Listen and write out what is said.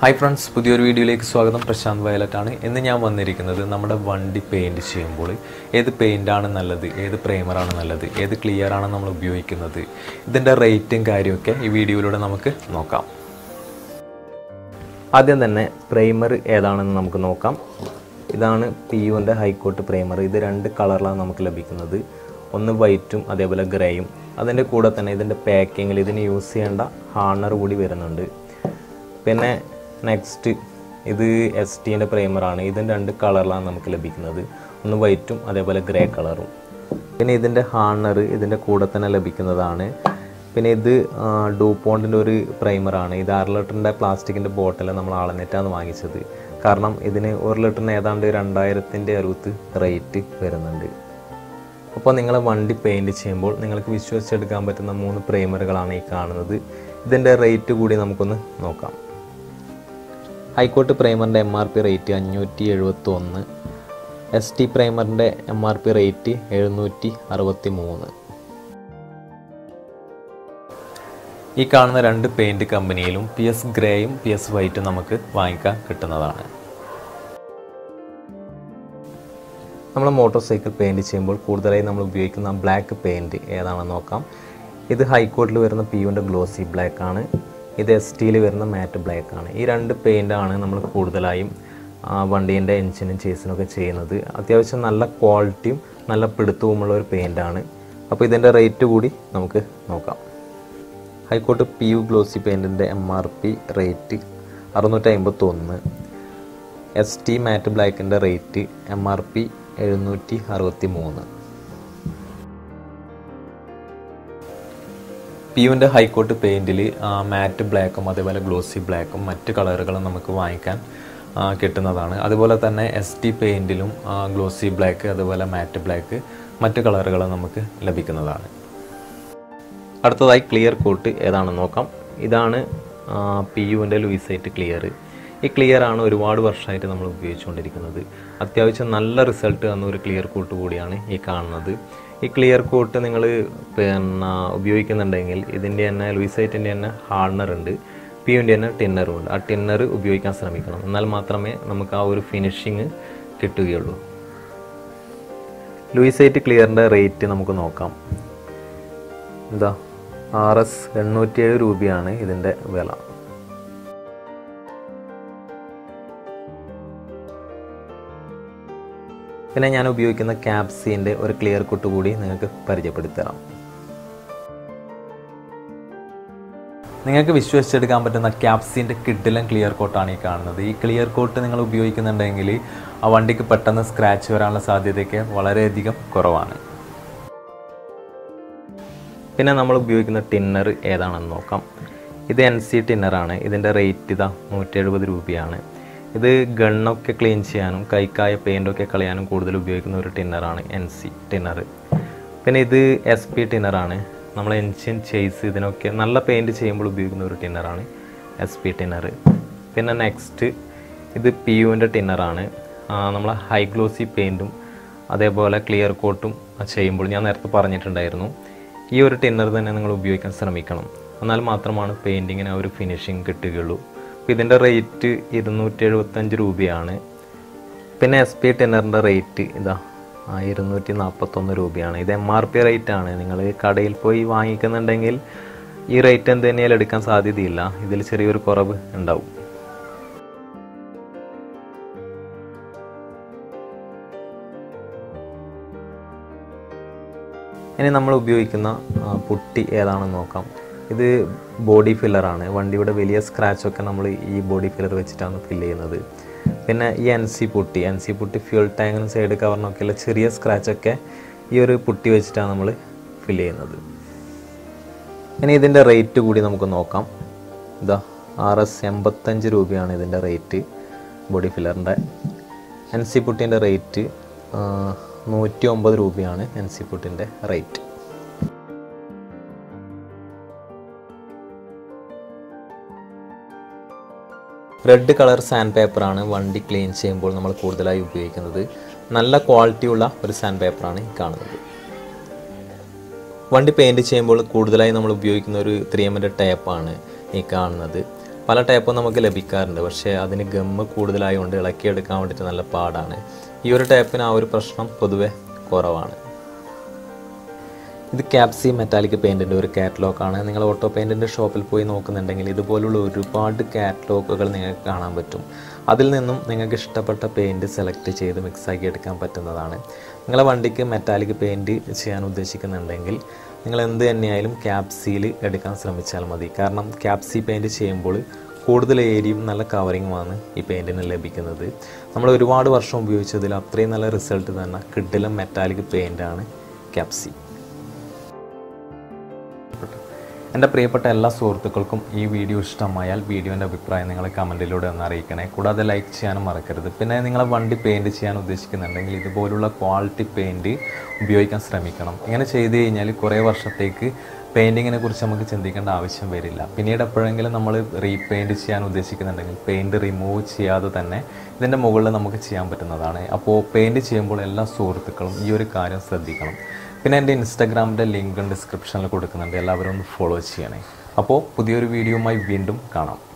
hi friends പുതിയൊരു വീഡിയോയിലേക്ക് സ്വാഗതം പ്രശാന്ത് വയലറ്റ് ആണ് ഇന്ന് ഞാൻ വന്നിരിക്കുന്നത് നമ്മുടെ വണ്ടി പെയിൻറ് ചെയ്യുമ്പോൾ ഏത് പെയിൻ്റാണ് നല്ലത് ഏത് പ്രൈമറാണ് നല്ലത് ഏത് ക്ലിയർ ആണ് നമ്മൾ ഉപയോഗിക്കുന്നത് ഇതിൻ്റെ റേറ്റും കാര്യമൊക്കെ ഈ വീഡിയോയിലൂടെ നമുക്ക് നോക്കാം ആദ്യം തന്നെ പ്രൈമർ ഏതാണെന്ന് നമുക്ക് നോക്കാം ഇതാണ് പി യുവിൻ്റെ ഹൈക്കോട്ട് പ്രൈമർ ഇത് രണ്ട് കളറിലാണ് നമുക്ക് ലഭിക്കുന്നത് ഒന്ന് വൈറ്റും അതേപോലെ ഗ്രേയും അതിൻ്റെ കൂടെ തന്നെ ഇതിൻ്റെ പാക്കിങ്ങിൽ ഇതിന് യൂസ് ചെയ്യേണ്ട ഹാർണർ കൂടി വരുന്നുണ്ട് പിന്നെ നെക്സ്റ്റ് ഇത് എസ് ടീൻ്റെ പ്രൈമറാണ് ഇതിന് രണ്ട് കളറിലാണ് നമുക്ക് ലഭിക്കുന്നത് ഒന്ന് വൈറ്റും അതേപോലെ ഗ്രേ കളറും പിന്നെ ഇതിൻ്റെ ഹാർണർ ഇതിൻ്റെ കൂടെ തന്നെ ലഭിക്കുന്നതാണ് പിന്നെ ഇത് ഡൂപ്പോണ്ടിൻ്റെ ഒരു പ്രൈമറാണ് ഇത് അര ലിറ്ററിൻ്റെ പ്ലാസ്റ്റിക്കിൻ്റെ ബോട്ടിൽ നമ്മൾ ആളനെറ്റാണ് വാങ്ങിച്ചത് കാരണം ഇതിന് ഒരു ലിറ്ററിന് ഏതാണ്ട് രണ്ടായിരത്തിൻ്റെ അറുപത്ത് റേറ്റ് വരുന്നുണ്ട് അപ്പോൾ നിങ്ങൾ വണ്ടി പെയിൻറ് ചെയ്യുമ്പോൾ നിങ്ങൾക്ക് വിശ്വസിച്ചെടുക്കാൻ പറ്റുന്ന മൂന്ന് പ്രൈമറുകളാണ് ഈ കാണുന്നത് ഇതിൻ്റെ റേറ്റ് കൂടി നമുക്കൊന്ന് നോക്കാം ഹൈക്കോട്ട് പ്രൈമറിൻ്റെ എം ആർ പി റേറ്റ് അഞ്ഞൂറ്റി എഴുപത്തി ഒന്ന് എസ് ടി പ്രൈമറിൻ്റെ എം ആർ പി റേറ്റ് എഴുന്നൂറ്റി അറുപത്തി മൂന്ന് ഈ കാണുന്ന രണ്ട് പെയിൻറ് കമ്പനിയിലും പി എസ് ഗ്രേയും പി എസ് വൈറ്റും നമുക്ക് വാങ്ങിക്കാൻ കിട്ടുന്നതാണ് നമ്മൾ മോട്ടോർ സൈക്കിൾ പെയിൻറ് ചെയ്യുമ്പോൾ കൂടുതലായി നമ്മൾ ഉപയോഗിക്കുന്ന ബ്ലാക്ക് പെയിൻറ് ഏതാണെന്ന് നോക്കാം ഇത് ഹൈക്കോട്ടിൽ വരുന്ന പി യുവിൻ്റെ ഗ്ലോസി ബ്ലാക്ക് ആണ് ഇത് എസ് ടിയിൽ വരുന്ന മാറ്റ് ബ്ലാക്ക് ആണ് ഈ രണ്ട് പെയിൻ്റാണ് നമ്മൾ കൂടുതലായും വണ്ടീൻ്റെ എൻജിനും ചേസിനൊക്കെ ചെയ്യുന്നത് അത്യാവശ്യം നല്ല ക്വാളിറ്റിയും നല്ല പിടുത്തവുമുള്ള ഒരു പെയിൻ്റാണ് അപ്പോൾ ഇതിൻ്റെ റേറ്റ് കൂടി നമുക്ക് നോക്കാം ഹൈക്കോട്ട് പി യു ഗ്ലോസി പെയിൻറ്റിൻ്റെ എം ആർ പി റേറ്റ് അറുന്നൂറ്റി അമ്പത്തൊന്ന് എസ് ടി മാറ്റ് ബ്ലാക്കിൻ്റെ റേറ്റ് എം ആർ പി എഴുന്നൂറ്റി അറുപത്തി മൂന്ന് പി യുവിൻ്റെ ഹൈക്കോട്ട് പെയിൻറ്റിൽ മാറ്റ് ബ്ലാക്കും അതേപോലെ ഗ്ലോസി ബ്ലാക്കും മറ്റ് കളറുകളും നമുക്ക് വാങ്ങിക്കാൻ ആ, കിട്ടുന്നതാണ് അതുപോലെ തന്നെ എസ് ടി പെയിൻറ്റിലും ഗ്ലോസി ബ്ലാക്ക് അതുപോലെ മാറ്റ് ബ്ലാക്ക് മറ്റ് കളറുകളും നമുക്ക് ലഭിക്കുന്നതാണ് അടുത്തതായി ക്ലിയർ കോട്ട് ഏതാണെന്ന് നോക്കാം ഇതാണ് പി യുവിൻ്റെ ലൂയിസൈറ്റ് ക്ലിയർ ഈ ക്ലിയർ ആണ് ഒരുപാട് വർഷമായിട്ട് നമ്മൾ ഉപയോഗിച്ചുകൊണ്ടിരിക്കുന്നത് അത്യാവശ്യം നല്ല റിസൾട്ട് തന്ന ഒരു ക്ലിയർ കോട്ട് കൂടിയാണ് ഈ കാണുന്നത് ഈ ക്ലിയർ കോട്ട് നിങ്ങൾ പിന്നെ ഉപയോഗിക്കുന്നുണ്ടെങ്കിൽ ഇതിൻ്റെ തന്നെ ലൂയിസൈറ്റിൻ്റെ തന്നെ ഹാർണർ ഉണ്ട് പി യുവിൻ്റെ തന്നെ ടിന്നറും ഉണ്ട് ആ ടിന്നർ ഉപയോഗിക്കാൻ ശ്രമിക്കണം എന്നാൽ മാത്രമേ നമുക്ക് ആ ഒരു ഫിനിഷിങ് കിട്ടുകയുള്ളൂ ലൂയിസൈറ്റ് ക്ലിയറിൻ്റെ റേറ്റ് നമുക്ക് നോക്കാം എന്താ ആർ എസ് എണ്ണൂറ്റിയേഴ് രൂപയാണ് ഇതിൻ്റെ വില പിന്നെ ഞാൻ ഉപയോഗിക്കുന്ന ക്യാപ്സിൻ്റെ ഒരു ക്ലിയർ കുട്ട് കൂടി നിങ്ങൾക്ക് പരിചയപ്പെടുത്തി തരാം നിങ്ങൾക്ക് വിശ്വസിച്ചെടുക്കാൻ പറ്റുന്ന ക്യാപ്സിൻ്റെ കിഡിലും ക്ലിയർ കോട്ടാണ് ഈ കാണുന്നത് ഈ ക്ലിയർ കോട്ട് നിങ്ങൾ ഉപയോഗിക്കുന്നുണ്ടെങ്കിൽ ആ വണ്ടിക്ക് പെട്ടെന്ന് സ്ക്രാച്ച് വരാനുള്ള സാധ്യതയൊക്കെ വളരെയധികം കുറവാണ് പിന്നെ നമ്മൾ ഉപയോഗിക്കുന്ന ടിന്നർ ഏതാണെന്ന് നോക്കാം ഇത് എൻ സി ടിന്നറാണ് ഇതിൻ്റെ റേറ്റ് ഇതാ നൂറ്റി എഴുപത് രൂപയാണ് ഇത് ഗണ്ണൊക്കെ ക്ലീൻ ചെയ്യാനും കൈക്കായ പെയിൻ്റൊക്കെ കളയാനും കൂടുതൽ ഉപയോഗിക്കുന്ന ഒരു ടിന്നറാണ് എൻ സി ടിന്നർ പിന്നെ ഇത് എസ് പി ടിന്നറാണ് നമ്മൾ എൻജിൻ ചേസ് ഇതിനൊക്കെ നല്ല പെയിൻറ് ചെയ്യുമ്പോൾ ഉപയോഗിക്കുന്ന ഒരു ടിന്നറാണ് എസ് പി ടിന്നർ പിന്നെ നെക്സ്റ്റ് ഇത് പി യുവിൻ്റെ ടിന്നറാണ് നമ്മൾ ഹൈ ഗ്ലോസി പെയിൻറ്റും അതേപോലെ ക്ലിയർ കോട്ടും ചെയ്യുമ്പോൾ ഞാൻ നേരത്തെ പറഞ്ഞിട്ടുണ്ടായിരുന്നു ഈ ഒരു ടിന്നർ തന്നെ നിങ്ങൾ ഉപയോഗിക്കാൻ ശ്രമിക്കണം എന്നാൽ മാത്രമാണ് പെയിൻറ്റിങ്ങിന് ആ ഒരു ഫിനിഷിങ് കിട്ടുകയുള്ളൂ അപ്പോൾ ഇതിൻ്റെ റേറ്റ് ഇരുന്നൂറ്റി എഴുപത്തഞ്ച് രൂപയാണ് പിന്നെ എസ് പി ടിന്നറിൻ്റെ റേറ്റ് ഇതാ ആ, ഇരുന്നൂറ്റി നാൽപ്പത്തൊന്ന് രൂപയാണ് ഇത് എം ആർ പി റേറ്റ് ആണ് നിങ്ങൾ കടയിൽ പോയി വാങ്ങിക്കുന്നുണ്ടെങ്കിൽ ഈ റേറ്റ് എന്ത് തന്നെയാലും എടുക്കാൻ സാധ്യതയില്ല ഇതിൽ ചെറിയൊരു കുറവ് ഉണ്ടാവും ഇനി നമ്മൾ ഉപയോഗിക്കുന്ന ആ, പുട്ടി ഏതാണെന്ന് നോക്കാം ഇത് ബോഡി ഫില്ലറാണ് വണ്ടിയുടെ വലിയ സ്ക്രാച്ചൊക്കെ നമ്മൾ ഈ ബോഡി ഫില്ലർ വെച്ചിട്ടാണ് ഫില്ല് ചെയ്യുന്നത് പിന്നെ ഈ N C putty N C putty fuel ടാങ്കിനും സൈഡ് കവറിനൊക്കെയുള്ള ചെറിയ സ്ക്രാച്ചൊക്കെ ഈ ഒരു പുട്ടി വെച്ചിട്ടാണ് നമ്മൾ ഫില്ല് ചെയ്യുന്നത് ഇനി ഇതിൻ്റെ റേറ്റ് കൂടി നമുക്ക് നോക്കാം ഇതാ ആർ എസ് എൺപത്തഞ്ച് രൂപയാണ് ഇതിൻ്റെ റേറ്റ് ബോഡി ഫില്ലറിൻ്റെ എൻ സി പുട്ടിൻ്റെ റേറ്റ് നൂറ്റി ഒമ്പത് രൂപയാണ് എൻ സി പുട്ടിൻ്റെ റേറ്റ് റെഡ് കളർ സാൻഡ് പേപ്പറാണ് വണ്ടി ക്ലീൻ ചെയ്യുമ്പോൾ നമ്മൾ കൂടുതലായി ഉപയോഗിക്കുന്നത് നല്ല ക്വാളിറ്റിയുള്ള ഒരു സാൻഡ് പേപ്പറാണ് ഈ കാണുന്നത് വണ്ടി പെയിൻറ് ചെയ്യുമ്പോൾ കൂടുതലായി നമ്മൾ ഉപയോഗിക്കുന്ന ഒരു ത്രീ എമ്മിൻ്റെ ടേപ്പാണ് ഈ കാണുന്നത് പല ടൈപ്പും നമുക്ക് ലഭിക്കാറുണ്ട് പക്ഷേ അതിന് ഗമ്മ് കൂടുതലായതുകൊണ്ട് ഇളക്കിയെടുക്കാൻ വേണ്ടിയിട്ട് നല്ല പാടാണ് ഈ ഒരു ടൈപ്പിന് ആ ഒരു പ്രശ്നം പൊതുവെ കുറവാണ് ഇത് ക്യാപ്സി മെറ്റാലിക് പെയിൻറ്റിൻ്റെ ഒരു കാറ്റലോഗാണ് നിങ്ങൾ ഓട്ടോ പെയിൻറ്റിൻ്റെ ഷോപ്പിൽ പോയി നോക്കുന്നുണ്ടെങ്കിൽ ഇതുപോലുള്ള ഒരുപാട് കാറ്റലോഗുകൾ നിങ്ങൾക്ക് കാണാൻ പറ്റും അതിൽ നിന്നും നിങ്ങൾക്ക് ഇഷ്ടപ്പെട്ട പെയിൻറ്റ് സെലക്ട് ചെയ്ത് മിക്സാക്കി എടുക്കാൻ പറ്റുന്നതാണ് നിങ്ങളെ വണ്ടിക്ക് മെറ്റാലിക് പെയിൻറ്റ് ചെയ്യാൻ ഉദ്ദേശിക്കുന്നുണ്ടെങ്കിൽ നിങ്ങൾ എന്ത് തന്നെയായാലും ക്യാപ്സിയിൽ എടുക്കാൻ ശ്രമിച്ചാൽ മതി കാരണം ക്യാപ്സി പെയിൻറ്റ് ചെയ്യുമ്പോൾ കൂടുതൽ ഏരിയയും നല്ല കവറിങ്ങുമാണ് ഈ പെയിൻറ്റിന് ലഭിക്കുന്നത് നമ്മൾ ഒരുപാട് വർഷം ഉപയോഗിച്ചതിൽ അത്രയും നല്ല റിസൾട്ട് തന്നെ കിഡിലും മെറ്റാലിക് പെയിൻ്റാണ് ക്യാപ്സി എൻ്റെ പ്രിയപ്പെട്ട എല്ലാ സുഹൃത്തുക്കൾക്കും ഈ വീഡിയോ ഇഷ്ടമായാൽ വീഡിയോൻ്റെ അഭിപ്രായം നിങ്ങൾ കമൻറ്റിലൂടെ ഒന്ന് അറിയിക്കണേ കൂടാതെ ലൈക്ക് ചെയ്യാനും മറക്കരുത് പിന്നെ നിങ്ങളെ വണ്ടി പെയിൻറ് ചെയ്യാൻ ഉദ്ദേശിക്കുന്നുണ്ടെങ്കിൽ ഇതുപോലുള്ള ക്വാളിറ്റി പെയിൻറ് ഉപയോഗിക്കാൻ ശ്രമിക്കണം ഇങ്ങനെ ചെയ്ത് കഴിഞ്ഞാൽ കുറേ വർഷത്തേക്ക് പെയിൻറ്റിങ്ങിനെ കുറിച്ച് നമുക്ക് ചിന്തിക്കേണ്ട ആവശ്യം വരില്ല പിന്നീട് എപ്പോഴെങ്കിലും നമ്മൾ റീപെയിൻറ്റ് ചെയ്യാൻ ഉദ്ദേശിക്കുന്നുണ്ടെങ്കിൽ പെയിൻറ് റിമൂവ് ചെയ്യാതെ തന്നെ ഇതിൻ്റെ മുകളിൽ നമുക്ക് ചെയ്യാൻ പറ്റുന്നതാണ് അപ്പോൾ പെയിൻറ് ചെയ്യുമ്പോൾ എല്ലാ സുഹൃത്തുക്കളും ഈ ഒരു കാര്യം ശ്രദ്ധിക്കണം പിന്നെ എൻ്റെ ഇൻസ്റ്റാഗ്രാമിൻ്റെ ലിങ്ക് ഡിസ്ക്രിപ്ഷനിൽ കൊടുക്കുന്നുണ്ട് എല്ലാവരും ഒന്ന് ഫോളോ ചെയ്യണേ അപ്പോൾ പുതിയൊരു വീഡിയോയുമായി വീണ്ടും കാണാം